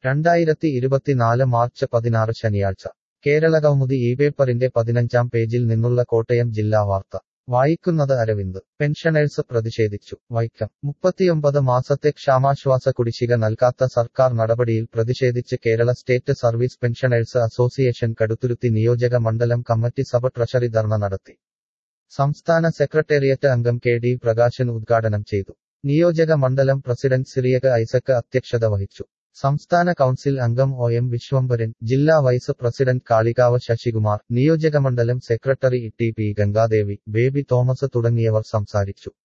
രണ്ടായിരത്തി ഇരുപത്തിനാല് മാർച്ച് പതിനാറ് ശനിയാഴ്ച കേരളകൗമുദി ഈ പേപ്പറിന്റെ പതിനഞ്ചാം പേജിൽ നിന്നുള്ള കോട്ടയം ജില്ലാ വാർത്ത വായിക്കുന്നത് അരവിന്ദ് പെൻഷനേഴ്സ് പ്രതിഷേധിച്ചു വൈക്കം മുപ്പത്തിയൊമ്പത് മാസത്തെ ക്ഷാമാശ്വാസ കുടിശ്ശിക നൽകാത്ത സർക്കാർ നടപടിയിൽ പ്രതിഷേധിച്ച് Kerala state service pensioners association Kaduthuruthy നിയോജക മണ്ഡലം കമ്മിറ്റി സഭ ട്രഷറി ധർണ നടത്തി സംസ്ഥാന സെക്രട്ടേറിയറ്റ് അംഗം കെ ഡി പ്രകാശൻ ഉദ്ഘാടനം ചെയ്തു നിയോജക മണ്ഡലം പ്രസിഡന്റ് സിറിയക ഐസക് അധ്യക്ഷത വഹിച്ചു സംസ്ഥാന കൗൺസിൽ അംഗം ഒ എം വിശ്വംഭരൻ ജില്ലാ വൈസ് പ്രസിഡന്റ് കാളികാവ് ശശികുമാർ നിയോജകമണ്ഡലം secretary T P Gangadevi Baby Thomas തുടങ്ങിയവർ സംസാരിച്ചു